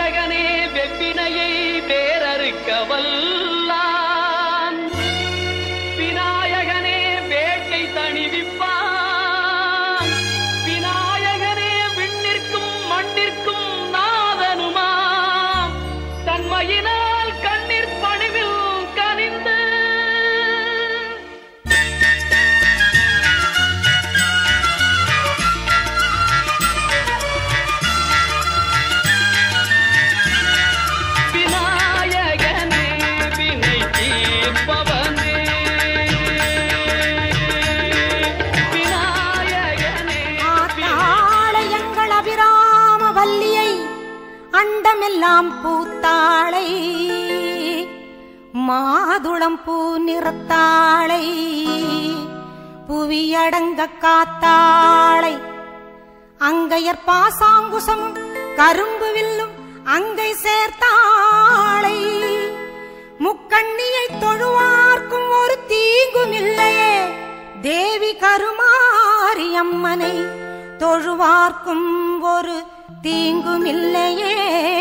விநாயகனே வெப்பினையை வேறறுக்க வல்லான் விநாயகனே வேட்டை தணிவிப்பான் விநாயகனே விண்ணிற்கும் மண்ணிற்கும் நாதனுமாம் தன்மையினால் கண்ணீர் பணிவில் கனிந்து விநாயகனே வினை தீர்ப்பவனே விநாயகனே ஆத்தாளையங்கள் அபிராம வல்லியை அண்டமெல்லாம் பூத்தாளை மாதுளம் பூ நிறத்தாளை புவியடங்க காத்தாளை அங்கையர் பாசாங்குசம் கரும்பு வில்லும் அங்கை சேர்த்தாளை முக்கண்ணியை தொழுவார்க்கும் ஒரு தீங்கும் இல்லையே தேவி கருமாரி அம்மனை தொழுவார்க்கும் ஒரு தீங்கும் இல்லையே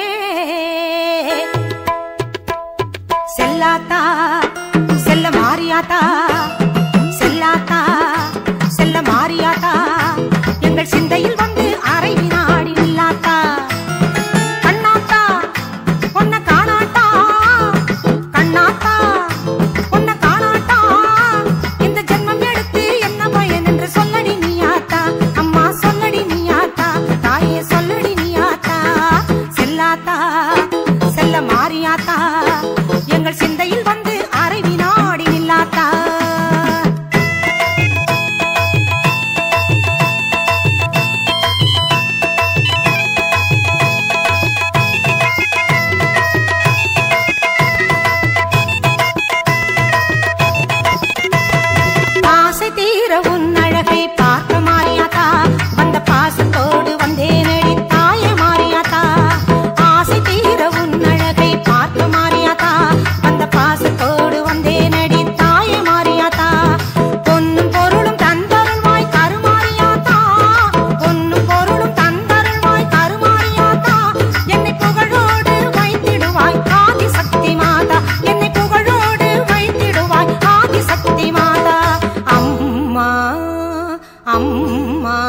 செல்லாத்தா செல்ல மாறியாத்தா செல்லாத்தா செல்ல மாறியாத்தா எங்கள் சிந்தையில் வந்து அரை வினாடி நில்லாத்தா கண்ணாத்தா பொன்ன காணாட்டா கண்ணாத்தா பொன்ன காணாட்டா இந்த ஜென்மம் எடுத்து என்ன பயன் என்று சொல்லடி நீயாத்தா அம்மா சொல்லடி நீயாத்தா தாயே சொல்லடி நீயாத்தா செல்லாத்தா செல்ல மாறியாத்தா எங்கள் சிந்தையில் வந்து அரை வினாடி நில்லாத்தா ஆசை தீர உன் அழகை பார்க்க மாறியாத்தா வந்த பாசத்தோடு வந்தேனடி தாய மாறியாத்தா ஆசை தீர உன் அழகை பார்க்க மாறியாத்தா வந்த பாசத்தோடு வந்தேனடி தாய மாறியாத்தா பொன்னும் பொருளும் தந்தருள்வாய் கருமாறியாத்தா பொன்னும் பொருளும் தந்தருள்வாய் கருமாறியாத்தா என்னை புகழோடு வைத்திடுவாய் ஆதி சக்தி மாதா என்னை புகழோடு வைத்திடுவாய் ஆதி சக்தி மாதா அம்மா அம்மா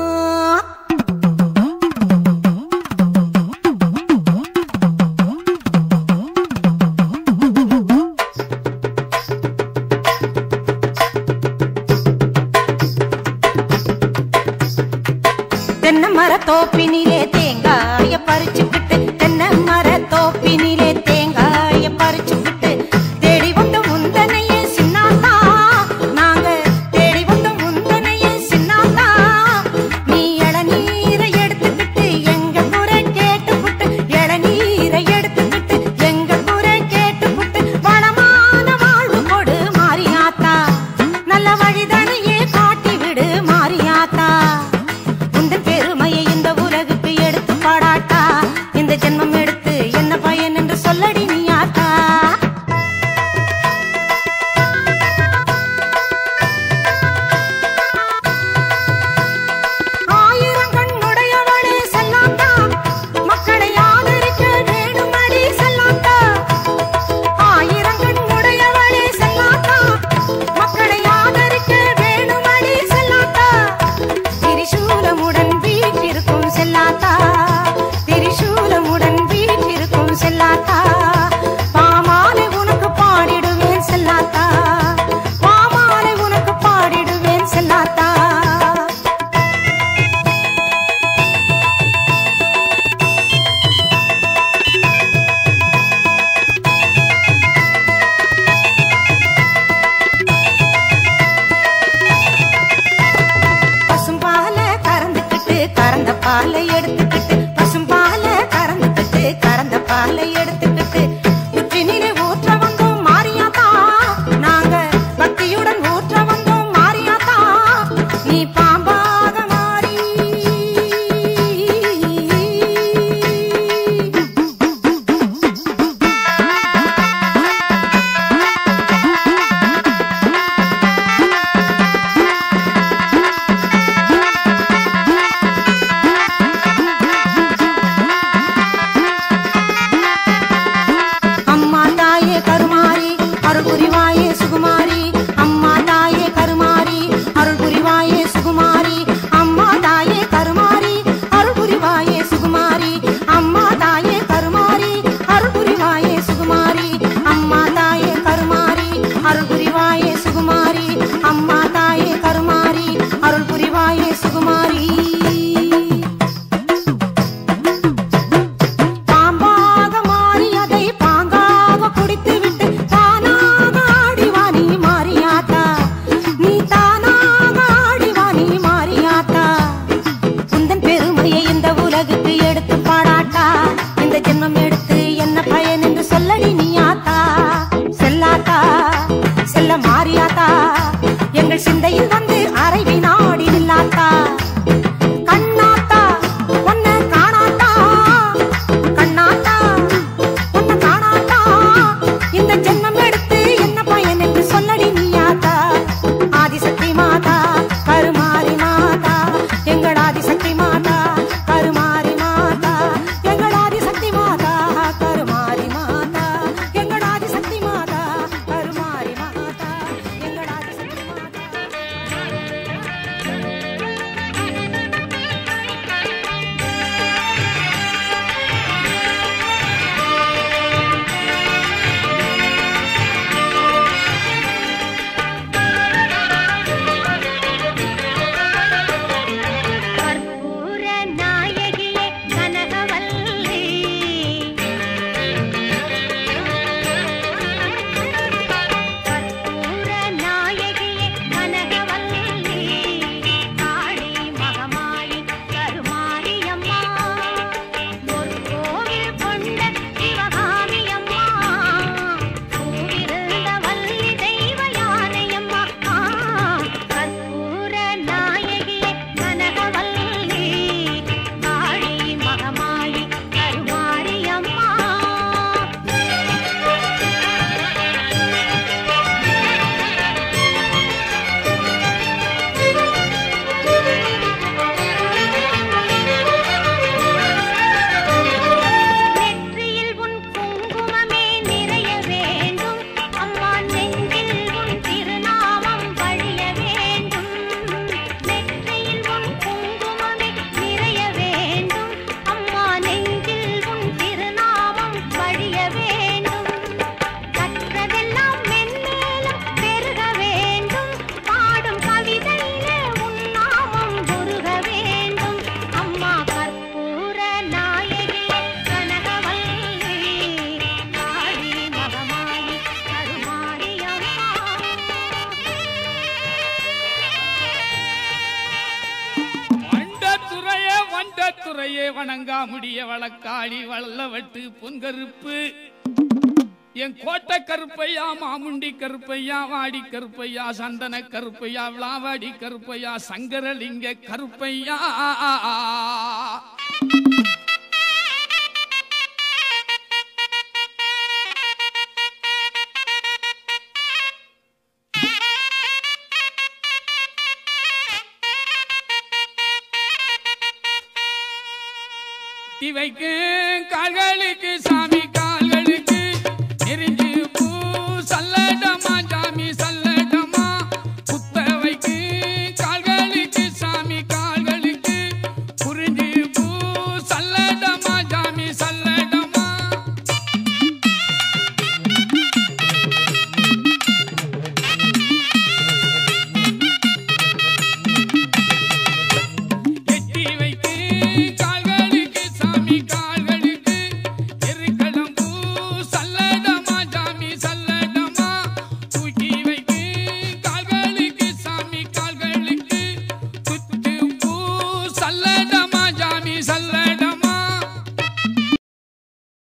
தென்னை மர தோப்பினிலே தேங்காய பறிச்சுக்கிட்டு தென்னை மர தோப்பினிலே தேங்காய பறிச்சுக்கிட்டு தேடி வந்த முந்தனையே சின்னாத்தா நாங்க தேடி வந்த முந்தனையே சின்னாத்தா நீ இளநீரை எடுத்துக்கிட்டு எங்க குறை கேட்டுப்புட்டு இளநீரை எடுத்துக்கிட்டு எங்க குறை கேட்டுப்புட்டு வளமான வாழ்வு கொடு மாறியாத்தா நல்ல வழிதனையே காட்டி விடு மாறியாத்தா உந்தன் பெருமையை இந்த உலகுக்கு எடுத்து பாடாட்டா இந்த ஜென்மம் எடுத்து என்ன பயன் என்று சொல்லடி நீயாத்தா ஆயிரம் கண்ணுடையவளே செல்லாத்தா மக்களை ஆதரிக்க வேணுமடி செல்லாத்தா ஆயிரம் கண்ணுடையவளே செல்லாத்தா மக்களை ஆதரிக்க வேணுமடி செல்லாத்தா திரிசூலமுடன் வீற்றிருக்கும் செல்லாத்தா திரிசூலமுடன் வீற்றிருக்கும் செல்லாத்தா பாமாலை உனக்கு பாடிடுவேன் செல்லாத்தா பாமாலை உனக்கு பாடிடுவேன் செல்லாத்தா பசும்பால கறந்துக்கிட்டு கறந்த பாலை எடுத்துக்கிட்டு பசும்பால கறந்துக்கிட்டு கறந்த பாலை எடுத்துக்கிட்டு உச்சினிலே ஊற்ற வந்தோம் மாரியாத்தா நாங்க பக்தியுடன் ஊற்ற வந்தோம் மாரியாத்தா நீ பாம்பாக மாறி உலகுக்கு எடுத்து பாடாட்டா இந்த ஜென்மம் எடுத்து என்ன பயன் என்று சொல்லடி நீயாத்தா செல்லாத்தா செல்ல மாறியாத்தா எங்கள் சிந்தையில் வந்து அரைவி நாடி நில்லாத்தா கண்ணாத்தா உன்னை காணாத்தா கண்ணாத்தா உன்னை காணாத்தா இந்த ஜென்மம் எடுத்து என்ன பயன் என்று சொல்லடி நீயாத்தா ஆதிசக்தி மாதா கருமாரி மாதா எங்கள் ஆதிசக்தி மாதா கருமாரி மாதா எங்கள் ஆதிசக்தி மாதா கருமாரி மாதா எங்கள் ஆதிசக்தி மாதா கருமாரி மாதா எங்கள் ஆதிசக்தி மாதா கற்பூர நாயகியே கனகவல்லி கற்பூர நாயகியே கனகவல்லி காளி மகமாயி கருமாரியம்மா ஒரு கோவில் கொண்ட சிவகாமியம்மா பூவிருந்த வள்ளி தெய்வ யானையம்மா கற்பூர நாயகியே கனகவல்லி காளி மகமாயி கருமாரியம்மா நெற்றியில் உன் குங்குமமே நிறைய வேண்டும் அம்மா நெஞ்சில் உன் திருநாமம் வழிய வேண்டும் நெற்றியில் உன் குங்குமமே நிறைய வேண்டும் அம்மா நெஞ்சில் உன் திருநாமம் வழிய வேண்டும் கற்றதெல்லாம் மென்மேலும் பெருக வேண்டும் பாடும் கவிதையிலே உன் நாமம் உருக வேண்டும் அம்மா கற்பூர நாயகியே கனகவல்லி காளி மகமாயி கருமாரி அம்மா வண்டத்துறையே வண்டத்துறையே வணங்கா முடிய வழக்காளி வள்ளவட்டு பொன்கருப்பு என் கோட்டை கருப்பையா மாமுண்டி கருப்பையா வாடி கருப்பையா சந்தன கருப்பையா விளாவாடி கருப்பையா சங்கரலிங்க கருப்பையா இவைக்கு கால்களுக்கு சாமி கால்களுக்கு நெருங்கி பூ சல்லடமா சாமி சல்ல